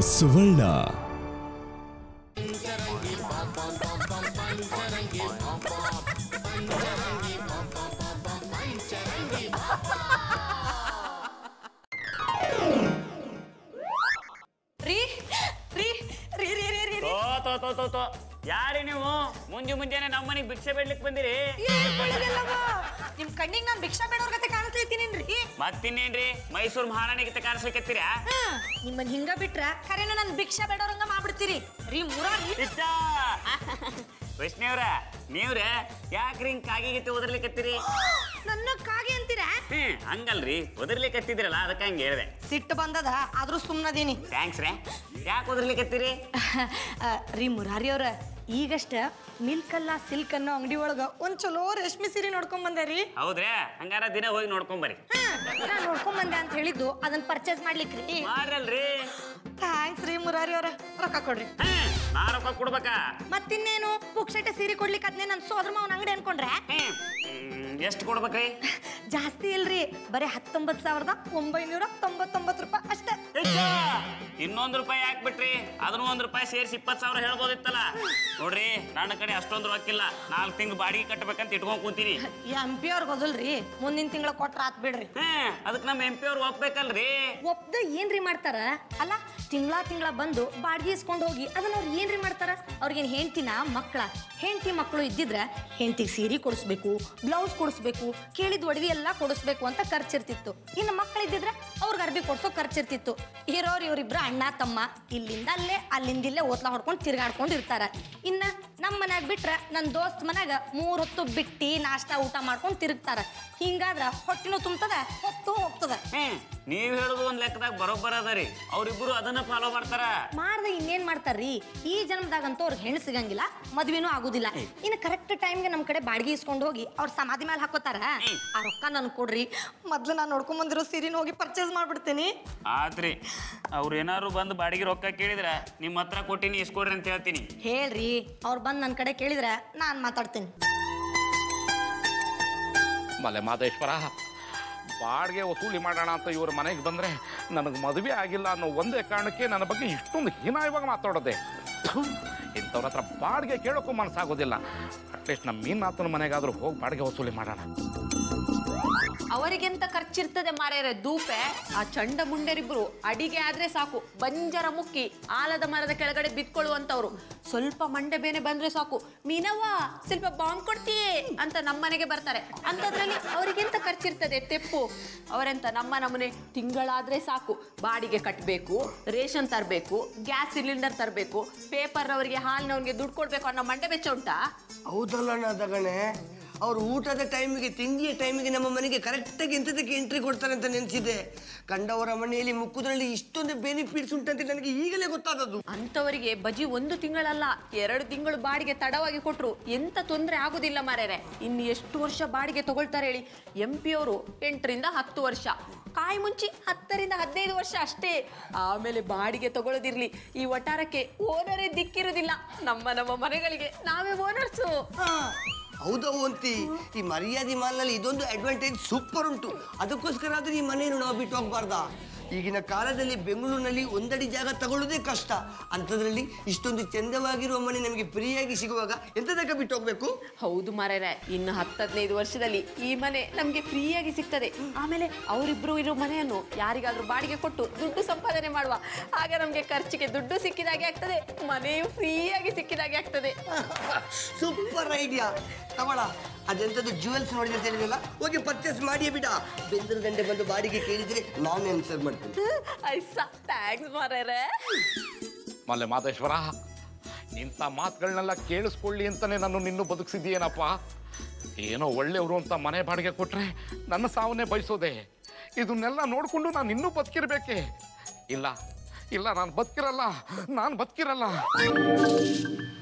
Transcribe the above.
ಸುವರ್ಣ ರೀ ರೀ ರೀ ರೀ ರೀ ರೀ ತೋ ತೋ ತೋ ತೋ ತೋ ಯಾರಿ ನೀವು ಮುಂಜು ಮುಂಜಾನೆ ನಮ್ಮ ಮನೆಗೆ ಭಿಕ್ಷೆ ಬೇಡ್ಲಿಕ್ಕೆ ಬಂದಿರಿ ನಿಮ್ ಕಣ್ಣಿಗೆ ನಾನ್ ಭಿಕ್ಷಾ ಬೇಡೋರ್ ಗತೆ ಕಾಣಿಸ್ಲೈತೀನಿನ್ರಿ ಮತ್ತಿನ್ನೇನ್ರಿ ಮೈಸೂರು ಮಹಾರಾಣಿಗೆ ಕಾಣಿಸ್ಲಿಕ್ಕತ್ತೀರಾ ನಿಮ್ಮನ್ ಹಿಂಗ ಬಿಟ್ರ ಖರೇನ ನನ್ ಭಿಕ್ಷಾ ಬೇಡೋರಂಗ ಮಾಡ್ಬಿಡ್ತೀರಿ ರೀ ಮುರಾರಿ ಇಷ್ಟ ವೈಷ್ಣವ್ರ ನೀವ್ರ ಯಾಕ್ರಿ ಹಿಂಗ್ ಕಾಗಿಗತ್ತೆ ಒದರ್ಲಿಕ್ಕತ್ತೀರಿ ನನ್ನ ಕಾಗೆ ಅಂತೀರಾ ಹ್ಮ್ ಹಂಗಲ್ರಿ ಒದರ್ಲಿಕ್ಕತ್ತಿದ್ರಲ್ಲ ಅದಕ್ಕೆ ಹಂಗೆ ಹೇಳಿದೆ ಸಿಟ್ಟು ಬಂದದ ಆದ್ರೂ ಸುಮ್ನದೀನಿ ಥ್ಯಾಂಕ್ಸ್ ರೇ ಯಾಕೆ ಒದರ್ಲಿಕ್ಕತ್ತೀರಿ ಆ, ರೀ ಮುರಾರಿ ಅವ್ರ ಈಗಷ್ಟ ಮಿಲ್ಕ್ ಅಲ್ಲ ಸಿಲ್ಕ್ ಅನ್ನೋ ಅಂಗಡಿ ಒಳಗ ಒಂದ್ ಚಲೋ ರೇಷ್ಮೆ ಸೀರೆ ನೋಡ್ಕೊಂಡ್ ಬಂದೆ ರೀ ಹೌದ್ರಾ ಹಂಗಾರ ದಿನ ಹೋಗಿ ನೋಡ್ಕೊಂಬರ್ರಿ ನಾ ನೋಡ್ಕೊಂಡ್ ಬಂದೆ ಅಂತ ಹೇಳಿದ್ದು ಅದನ್ನ ಪರ್ಚೇಸ್ ಮಾಡ್ಲಿಕ್ರಿ ಮಾಡ್ರಲ್ರಿ ಥ್ಯಾಂಕ್ಸ್ ರೀ ಮುರಾರಿ ಅವ್ರ ರೊಕ್ಕ ಕೊಡ್ರಿ ಹ್ಮ್ ನಾ ರೊಕ್ಕ ಕೊಡ್ಬೇಕಾ ಮತ್ತಿನ್ನೇನು ಪುಕ್ಷಟೆ ಸೀರೆ ಕೊಡ್ಲಿಕ್ಕೆ ಅದ್ನೇ ನನ್ ಸೋದ್ರ ಮಾವನ ಅಂಗಡಿ ಅನ್ಕೊಂಡ್ರೆ ಹ್ಮ್ ಎಷ್ಟು ಕೊಡ್ಬೇಕ್ರಿ ಜಾಸ್ತಿ ಇಲ್ರಿ ಬರೀ ಹತ್ತೊಂಬತ್ ಸಾವಿರದ ಒಂಬೈನೂರ ತೊಂಬತ್ತೊಂಬತ್ತು ರೂಪಾಯಿ ಅಷ್ಟೇ ಹೆಚ್ಚ! ಇನ್ನೊಂದ್ ರೂಪಾಯಿ ಹಾಕ್ಬಿಟ್ರಿ ಅದನ್ನ ಒಂದ್ ರೂಪಾಯಿ ಸೇರಿಸಿ ಇಪ್ಪತ್ ಸಾವಿರ ಹೇಳ್ಬೋದಿತ್ತಲ್ಲ ನೋಡ್ರಿ ನನ್ನ ಕಡೆ ಅಷ್ಟೊಂದು ರೊಕ್ಕಿಲ್ಲ ನಾಲ್ಕು ತಿಂಗಳು ಬಾಡಿಗೆ ಕಟ್ಟಬೇಕಂತ ಇಟ್ಕೊಂಡ್ ಕೂತೀನಿ ಎಂ ಪಿ ಅವ್ರಿಗೆ ಗೊದಲ್ರಿ ಮುಂದಿನ ತಿಂಗಳ ಕೊಟ್ರ ಆತ್ ಬಿಡ್ರಿ ಹ್ಮ್ ಅದಕ್ಕೆ ನಮ್ಮ ಎಂ ಪಿ ಅವ್ರು ಒಪ್ಬೇಕಲ್ರಿ ಒಪ್ದ ಏನ್ರಿ ಮಾಡ್ತಾರ ಅಲ್ಲ ತಿಂಗಳ ತಿಂಗಳ ಬಂದು ಬಾಡಿಗೆ ಇಸ್ಕೊಂಡು ಹೋಗಿ ಅದನ್ನ ಅವ್ರು ಏನ್ರಿ ಮಾಡ್ತಾರ ಅವ್ರಿಗೇನ್ ಹೆಂಡ್ತಿನ ಮಕ್ಕಳ ಹೆಂಡತಿ ಮಕ್ಕಳು ಇದ್ದಿದ್ರ ಹೆಂಡತಿಗೆ ಸೀರೆ ಕೊಡಿಸ್ಬೇಕು ಬ್ಲೌಸ್ ಕೊಡಿಸ್ಬೇಕು ಕೇಳಿದ ಒಡವಿ ಎಲ್ಲ ಕೊಡಿಸ್ಬೇಕು ಅಂತ ಖರ್ಚಿರ್ತಿತ್ತು ಇನ್ನು ಮಕ್ಕಳು ಇದ್ದಿದ್ರೆ ಅವ್ರಿಗೆ ಅರ್ಬಿ ಕೊಡ್ಸೋ ಖರ್ಚಿರ್ತಿತ್ತು ಇರೋರು ಇವರಿಬ್ರು ಅಣ್ಣ ತಮ್ಮ ಇಲ್ಲಿಂದ ಅಲ್ಲೇ ಅಲ್ಲಿಂದ ಇಲ್ಲೇ ಓತ್ಲಾ ಹೊಡ್ಕೊಂಡು ತಿರ್ಗಾಡ್ಕೊಂಡು ಇರ್ತಾರ ಇನ್ನ ನಮ್ಮ ಮನ್ಯಾಗ ಬಿಟ್ರ ನನ್ನ ದೋಸ್ತ್ ಮನ್ಯಾಗ ಮೂರ್ ಹೊತ್ತು ಬಿಟ್ಟಿ ನಾಷ್ಟಾ ಊಟ ಮಾಡ್ಕೊಂಡು ತಿರುಗ್ತಾರ ಹಿಂಗಾದ್ರ ಹೊಟ್ಟಿನೂ ತುಂಬ್ತದ ಹೊತ್ತು ಹೋಗ್ತದ ಹ್ಮ್ ನೀವ್ ಹೇಳುದು ಒಂದ್ ಲೆಕ್ಕದಾಗ ಬರೋಬ್ಬರ ಅದರಿ ಅವ್ರಿಬ್ರು ಅದನ್ನ ಫಾಲೋ ಮಾಡ್ತಾರ ಮಾಡ್ದ ಇನ್ನೇನ್ ಮಾಡ್ತಾರ್ರಿ ಈ ಜನ್ಮದಾಗಂತೂ ಅವ್ರಿಗೆ ಹೆಣ್ಣು ಸಿಗಂಗಿಲ್ಲ ಮದ್ವೆನೂ ಆಗುದಿಲ್ಲ ಇನ್ನು ಕರೆಕ್ಟ್ ಟೈಮ್ಗೆ ನಮ್ ಕಡೆ ಬಾಡಿಗೆ ಇಸ್ಕೊಂಡು ಹೋಗಿ ಅವ್ರ ಸಮಾಧಿ ಮೇಲೆ ಹಾಕೋತಾರ ಆ ರೊಕ್ಕ ನನ್ ಕೊಡ್ರಿ ಮೊದ್ಲು ನಾನು ನೋಡ್ಕೊಂಡ್ ಬಂದಿರೋ ಸೀರೆನ ಹೋಗಿ ಪರ್ಚೇಸ್ ಮಾಡ್ಬಿಡ್ತೀನಿ ಆತ್ರಿ ಅವ್ರು ಏನಾದ್ರು ಬಂದು ಬಾಡಿಗೆ ರೊಕ್ಕ ಕೇಳಿದ್ರ ನಿಮ್ಮ ಹತ್ರ ಕೊಟ್ಟಿನಿ ಇಸ್ಕೊಡ್ರಿ ಅಂತ ಹೇಳ್ತೀನಿ ಹೇಳ್ರಿ ಅವ್ರು ಬಂದ್ ನನ್ ಕಡೆ ಕೇಳಿದ್ರೆ ನಾನ್ ಮಾತಾಡ್ತೀನಿ ಮಲೆ ಮಾದೇಶ್ವರ ಬಾಡಿಗೆ ವಸೂಲಿ ಮಾಡೋಣ ಅಂತ ಇವ್ರ ಮನೆಗೆ ಬಂದರೆ ನನಗೆ ಮದುವೆ ಆಗಿಲ್ಲ ಅನ್ನೋ ಒಂದೇ ಕಾರಣಕ್ಕೆ ನನ್ನ ಬಗ್ಗೆ ಇಷ್ಟೊಂದು ಹೀನಾಯವಾಗಿ ಮಾತಾಡೋದೆ ಥು, ಇಂಥವ್ರ ಹತ್ರ ಬಾಡಿಗೆ ಕೇಳೋಕ್ಕೂ ಮನಸ್ಸಾಗೋದಿಲ್ಲ ಅಟ್ಲೀಸ್ಟ್ ನಮ್ಮ ಮೀನಾಥನ ಮನೆಗಾದರೂ ಹೋಗಿ ಬಾಡಿಗೆ ವಸೂಲಿ ಮಾಡೋಣ ಅವರಿಗೆಂತ ಖರ್ಚಿರ್ತದೆ ಮಾರೇರೆ ದೂಪೆ ಆ ಚಂಡ ಮುಂಡರಿಬ್ರು ಅಡಿಗೆ ಆದ್ರೆ ಸಾಕು ಬಂಜರ ಮುಕ್ಕಿ ಆಲದ ಮರದ ಕೆಳಗಡೆ ಬಿತ್ಕೊಳ್ಳುವಂತವ್ರು ಸ್ವಲ್ಪ ಮಂಡೆ ಬೇನೆ ಬಂದ್ರೆ ಸಾಕು ಮೀನವ್ವ ಸ್ವಲ್ಪ ಬಾಂಬ್ ಕೊಡ್ತೀಯೇ ಅಂತ ನಮ್ಮನೆಗೆ ಬರ್ತಾರೆ ಅಂತದ್ರಲ್ಲಿ ಅವರಿಗೆಂತ ಖರ್ಚಿರ್ತದೆ ತೆಪ್ಪು ಅವರೆಂತ ನಮ್ಮ ನಮ್ಮನೆ ತಿಂಗಳಾದ್ರೆ ಸಾಕು ಬಾಡಿಗೆ ಕಟ್ಟಬೇಕು ರೇಷನ್ ತರಬೇಕು ಗ್ಯಾಸ್ ಸಿಲಿಂಡರ್ ತರಬೇಕು ಪೇಪರ್ ಅವರಿಗೆ ಹಾಲಿನವ್ರಿಗೆ ದುಡ್ಡು ಕೊಡ್ಬೇಕು ಅನ್ನೋ ಮಂಡೆ ಬೆಚ್ಚ ಉಂಟಾ ಹೌದಲ್ಲ ನಾ ತಗಣೆ ಅವ್ರು ಊಟದ ಟೈಮಿಗೆ ತಿಂಡಿಯ ಟೈಮಿಗೆ ನಮ್ಮ ಮನೆಗೆ ಕರೆಕ್ಟಾಗಿ ಎಂಥದಕ್ಕೆ ಎಂಟ್ರಿ ಕೊಡ್ತಾರೆ ಅಂತ ನೆನೆಸಿದೆ ಕಂಡವರ ಮನೆಯಲ್ಲಿ ಮುಕ್ಕುದ್ರಲ್ಲಿ ಇಷ್ಟೊಂದು ಬೆನಿಫಿಟ್ಸ್ ಉಂಟಂತ ನನಗೆ ಈಗಲೇ ಗೊತ್ತಾದದ್ದು ಅಂಥವರಿಗೆ ಬಜಿ ಒಂದು ತಿಂಗಳಲ್ಲ ಎರಡು ತಿಂಗಳು ಬಾಡಿಗೆ ತಡವಾಗಿ ಕೊಟ್ರು ಎಂತ ತೊಂದರೆ ಆಗುದಿಲ್ಲ ಮಾರ್ಯಾರೆ ಇನ್ನು ಎಷ್ಟು ವರ್ಷ ಬಾಡಿಗೆ ತಗೊಳ್ತಾರೆ ಹೇಳಿ ಎಂ ಪಿ ಅವರು ಎಂಟರಿಂದ ಹತ್ತು ವರ್ಷ ಕಾಯಿ ಮುಂಚಿ ಹತ್ತರಿಂದ ಹದಿನೈದು ವರ್ಷ ಅಷ್ಟೇ ಆಮೇಲೆ ಬಾಡಿಗೆ ತಗೊಳ್ಳೋದಿರ್ಲಿ ಈ ವಟಾರಕ್ಕೆ ಓನರೇ ದಿಕ್ಕಿರುವುದಿಲ್ಲ ನಮ್ಮ ನಮ್ಮ ಮನೆಗಳಿಗೆ ನಾವೇ ಓನರ್ಸು ಹೌದಾ ಅಂತಿ ಈ ಮರ್ಯಾದೆ ಮಾಲ್ನಲ್ಲಿ ಇದೊಂದು ಅಡ್ವಾಂಟೇಜ್ ಸೂಪರ್ ಉಂಟು ಅದಕ್ಕೋಸ್ಕರ ಆದ್ರೆ ಈ ಮನೆಯನ್ನು ನಾವು ಬಿಟ್ಟು ಹೋಗ್ಬಾರ್ದಾ ಈಗಿನ ಕಾಲದಲ್ಲಿ ಬೆಂಗಳೂರಿನಲ್ಲಿ ಒಂದಡಿ ಜಾಗ ತಗೊಳ್ಳೋದೇ ಕಷ್ಟ ಅಂಥದ್ರಲ್ಲಿ ಇಷ್ಟೊಂದು ಚಂದವಾಗಿರುವ ಮನೆ ನಮಗೆ ಫ್ರೀಯಾಗಿ ಸಿಗುವಾಗ ಎಂತದಕ್ಕೆ ಬಿಟ್ಟು ಹೋಗ್ಬೇಕು ಹೌದು ಮಾರ್ಯಾರೆ ಇನ್ನು ಹತ್ತು ಹದಿನೈದು ವರ್ಷದಲ್ಲಿ ಈ ಮನೆ ನಮಗೆ ಫ್ರೀಯಾಗಿ ಸಿಗ್ತದೆ ಆಮೇಲೆ ಅವರಿಬ್ರು ಇರೋ ಮನೆಯನ್ನು ಯಾರಿಗಾದ್ರೂ ಬಾಡಿಗೆ ಕೊಟ್ಟು ದುಡ್ಡು ಸಂಪಾದನೆ ಮಾಡುವ ಆಗ ನಮಗೆ ಖರ್ಚಿಗೆ ದುಡ್ಡು ಸಿಕ್ಕಿದಾಗೆ ಆಗ್ತದೆ ಮನೆಯು ಫ್ರೀಯಾಗಿ ಸಿಕ್ಕಿದಾಗೆ ಆಗ್ತದೆ ಸೂಪರ್ ಐಡಿಯಾ ತಗೊಳ ಅದೆಂಥದ್ದು ಜುವೆಲ್ಸ್ ನೋಡಿದೆ ಅಂತ ಹೇಳಿದ್ರಲ್ಲ ಹೋಗಿ ಪರ್ಚೇಸ್ ಮಾಡಿಯೇ ಬಿಡ ಬೆಂದ್ರ ದಂಡೆ ಬಂದು ಬಾಡಿಗೆ ಕೇಳಿದ್ರೆ ನಾನು ಆನ್ಸರ್ ಮಾಡ್ತೀನಿ ಐಸ ಥ್ಯಾಂಕ್ಸ್ ಮಾರ್ಯಾರೆ ಮಲೆ ಮಾದೇಶ್ವರ ಇಂಥ ಮಾತುಗಳನ್ನೆಲ್ಲ ಕೇಳಿಸ್ಕೊಳ್ಳಿ ಅಂತಲೇ ನಾನು ನಿನ್ನೂ ಬದುಕಿಸಿದ್ದೀನಪ್ಪ ಏನೋ ಒಳ್ಳೆಯವರು ಅಂತ ಮನೆ ಬಾಡಿಗೆ ಕೊಟ್ರೆ ನನ್ನ ಸಾವನ್ನೇ ಬಯಸೋದೆ ಇದನ್ನೆಲ್ಲ ನೋಡಿಕೊಂಡು ನಾನು ಇನ್ನೂ ಬದುಕಿರ್ಬೇಕೆ ಇಲ್ಲ ಇಲ್ಲ ನಾನು ಬದುಕಿರಲ್ಲ ನಾನು ಬದುಕಿರಲ್ಲ